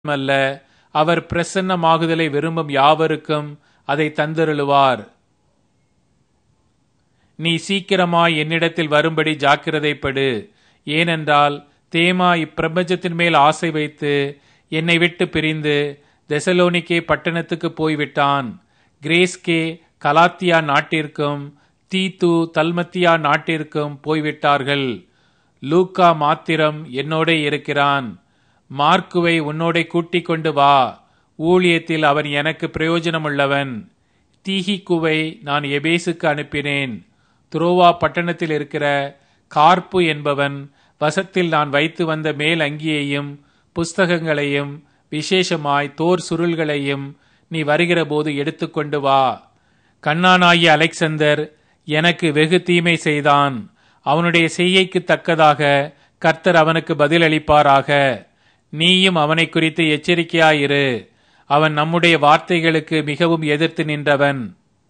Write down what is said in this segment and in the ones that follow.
அல்ல அவர் பிரசன்னமாகுதலை விரும்பும் யாவருக்கும் அதை தந்தருளுவார் நீ சீக்கிரமாய் என்னிடத்தில் வரும்படி ஜாக்கிரதைப்படு ஏனென்றால் தேமா இப்பிரபஞ்சத்தின் மேல் ஆசை வைத்து என்னை விட்டு பிரிந்து தெசலோனிக்கே பட்டணத்துக்கு போய்விட்டான் கிரேஸ்கே கலாத்தியா நாட்டிற்கும் தீத்து தல்மத்தியா நாட்டிற்கும் போய்விட்டார்கள் லூக்கா மாத்திரம் என்னோடே இருக்கிறான் மார்க்குவை உன்னோடே கூட்டிக் கொண்டு வா ஊழியத்தில் அவன் எனக்கு பிரயோஜனமுள்ளவன் தீஹிக்குவை நான் எபேசுக்கு அனுப்பினேன் துரோவா பட்டணத்தில் இருக்கிற கார்ப்பு என்பவன் வசத்தில் நான் வைத்து வந்த மேல் அங்கியையும் புஸ்தகங்களையும் விசேஷமாய் தோர் சுருள்களையும் நீ வருகிற போது எடுத்துக்கொண்டு வா கண்ணானாகிய அலெக்சந்தர் எனக்கு வெகு தீமை செய்தான் அவனுடைய செய்கைக்கு தக்கதாக கர்த்தர் அவனுக்கு பதிலளிப்பாராக நீயும் அவனை குறித்து எச்சரிக்கையாயிரு அவன் நம்முடைய வார்த்தைகளுக்கு மிகவும் எதிர்த்து நின்றவன்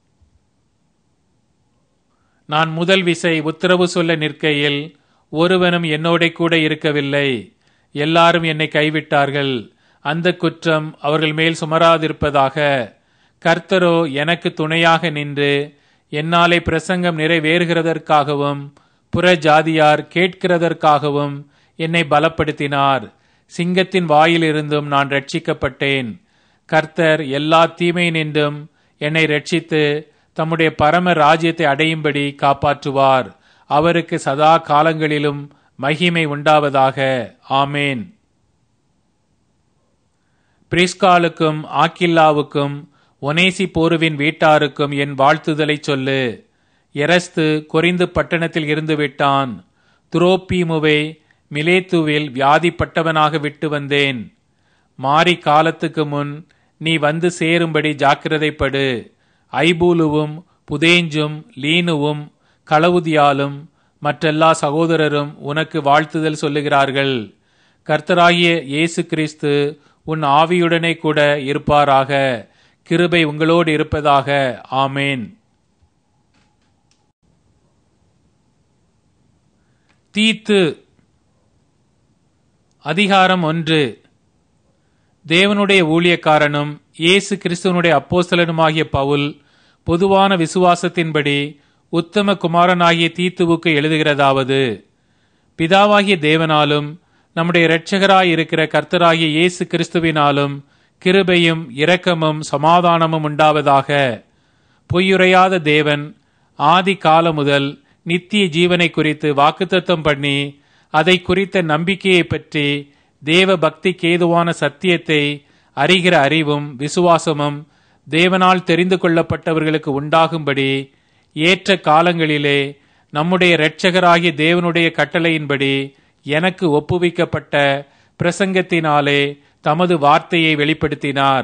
நான் முதல் விசை உத்தரவு சொல்ல நிற்கையில் ஒருவனும் என்னோட கூட இருக்கவில்லை எல்லாரும் என்னை கைவிட்டார்கள் அந்த குற்றம் அவர்கள் மேல் சுமராதிருப்பதாக கர்த்தரோ எனக்கு துணையாக நின்று என்னாலே பிரசங்கம் நிறைவேறுகிறதற்காகவும் புற ஜாதியார் கேட்கிறதற்காகவும் என்னை பலப்படுத்தினார் சிங்கத்தின் வாயிலிருந்தும் நான் ரட்சிக்கப்பட்டேன் கர்த்தர் எல்லா தீமை நின்றும் என்னை ரட்சித்து தம்முடைய பரம ராஜ்யத்தை அடையும்படி காப்பாற்றுவார் அவருக்கு சதா காலங்களிலும் மகிமை உண்டாவதாக ஆமேன் பிரிஸ்காலுக்கும் ஆக்கில்லாவுக்கும் ஒனேசி போருவின் வீட்டாருக்கும் என் வாழ்த்துதலை சொல்லு எரஸ்து கொரிந்து பட்டணத்தில் இருந்து விட்டான் துரோப்பீமுவை மிலேத்துவில் வியாதிப்பட்டவனாக விட்டு வந்தேன் மாறி காலத்துக்கு முன் நீ வந்து சேரும்படி ஜாக்கிரதைப்படு ஐபூலுவும் புதேஞ்சும் லீனுவும் களவுதியாலும் மற்றெல்லா சகோதரரும் உனக்கு வாழ்த்துதல் சொல்லுகிறார்கள் கர்த்தராகிய இயேசு கிறிஸ்து உன் ஆவியுடனே கூட இருப்பாராக கிருபை உங்களோடு இருப்பதாக ஆமேன் தீத்து அதிகாரம் ஒன்று தேவனுடைய ஊழியக்காரனும் இயேசு கிறிஸ்துவனுடைய அப்போஸ்தலனுமாகிய பவுல் பொதுவான விசுவாசத்தின்படி உத்தம குமாரனாகிய தீத்துவுக்கு எழுதுகிறதாவது பிதாவாகிய தேவனாலும் நம்முடைய இரட்சகராயிருக்கிற கர்த்தராகிய இயேசு கிறிஸ்துவினாலும் கிருபையும் இரக்கமும் சமாதானமும் உண்டாவதாக பொய்யுரையாத தேவன் ஆதி காலம் முதல் நித்திய ஜீவனை குறித்து வாக்குத்தத்தம் பண்ணி அதை குறித்த நம்பிக்கையை பற்றி தேவ பக்திக்கு ஏதுவான சத்தியத்தை அறிகிற அறிவும் விசுவாசமும் தேவனால் தெரிந்து கொள்ளப்பட்டவர்களுக்கு உண்டாகும்படி ஏற்ற காலங்களிலே நம்முடைய இரட்சகராகிய தேவனுடைய கட்டளையின்படி எனக்கு ஒப்புவிக்கப்பட்ட பிரசங்கத்தினாலே தமது வார்த்தையை வெளிப்படுத்தினார்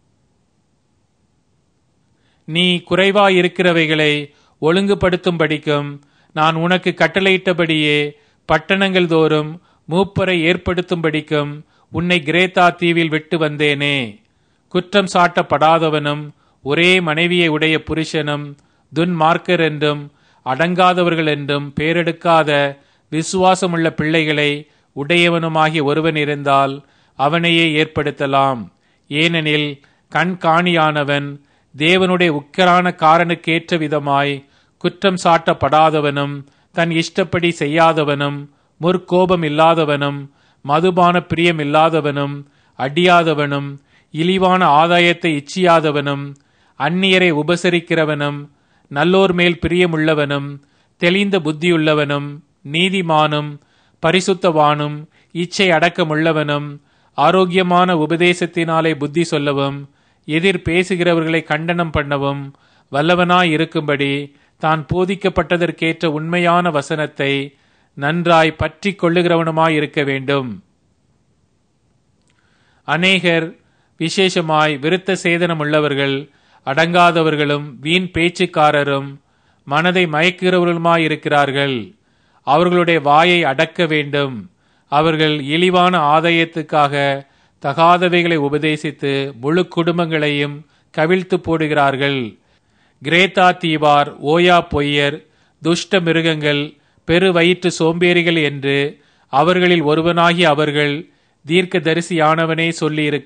நீ குறைவாயிருக்கிறவைகளை ஒழுங்குபடுத்தும்படிக்கும் நான் உனக்கு கட்டளையிட்டபடியே பட்டணங்கள் தோறும் மூப்பரை ஏற்படுத்தும்படிக்கும் உன்னை கிரேத்தா தீவில் விட்டு வந்தேனே குற்றம் சாட்டப்படாதவனும் ஒரே மனைவியை உடைய புருஷனும் துன்மார்க்கர் என்றும் அடங்காதவர்கள் என்றும் பேரெடுக்காத விசுவாசமுள்ள பிள்ளைகளை உடையவனுமாகிய ஒருவன் இருந்தால் அவனையே ஏற்படுத்தலாம் ஏனெனில் கண்காணியானவன் தேவனுடைய உக்கரான காரனுக்கேற்ற விதமாய் குற்றம் சாட்டப்படாதவனும் தன் இஷ்டப்படி செய்யாதவனும் முற்கோபம் இல்லாதவனும் மதுபான பிரியம் இல்லாதவனும் அடியாதவனும் இழிவான ஆதாயத்தை இச்சியாதவனும் அந்நியரை உபசரிக்கிறவனும் நல்லோர் மேல் பிரியமுள்ளவனும் தெளிந்த புத்தியுள்ளவனும் நீதிமானும் பரிசுத்தவானும் இச்சை அடக்கமுள்ளவனும் ஆரோக்கியமான உபதேசத்தினாலே புத்தி சொல்லவும் எதிர் பேசுகிறவர்களை கண்டனம் பண்ணவும் வல்லவனாய் இருக்கும்படி தான் போதிக்கப்பட்டதற்கேற்ற உண்மையான வசனத்தை நன்றாய் பற்றி கொள்ளுகிறவனுமாய் இருக்க வேண்டும் அநேகர் விசேஷமாய் விருத்த சேதனம் உள்ளவர்கள் அடங்காதவர்களும் வீண் பேச்சுக்காரரும் மனதை மயக்குகிறவர்களுமாயிருக்கிறார்கள் அவர்களுடைய வாயை அடக்க வேண்டும் அவர்கள் இழிவான ஆதாயத்துக்காக தகாதவைகளை உபதேசித்து முழு குடும்பங்களையும் கவிழ்த்து போடுகிறார்கள் கிரேத்தா தீவார் ஓயா பொய்யர் துஷ்ட மிருகங்கள் பெரு வயிற்று சோம்பேறிகள் என்று அவர்களில் ஒருவனாகி அவர்கள் தீர்க்க தரிசியானவனே சொல்லியிருக்கிறான்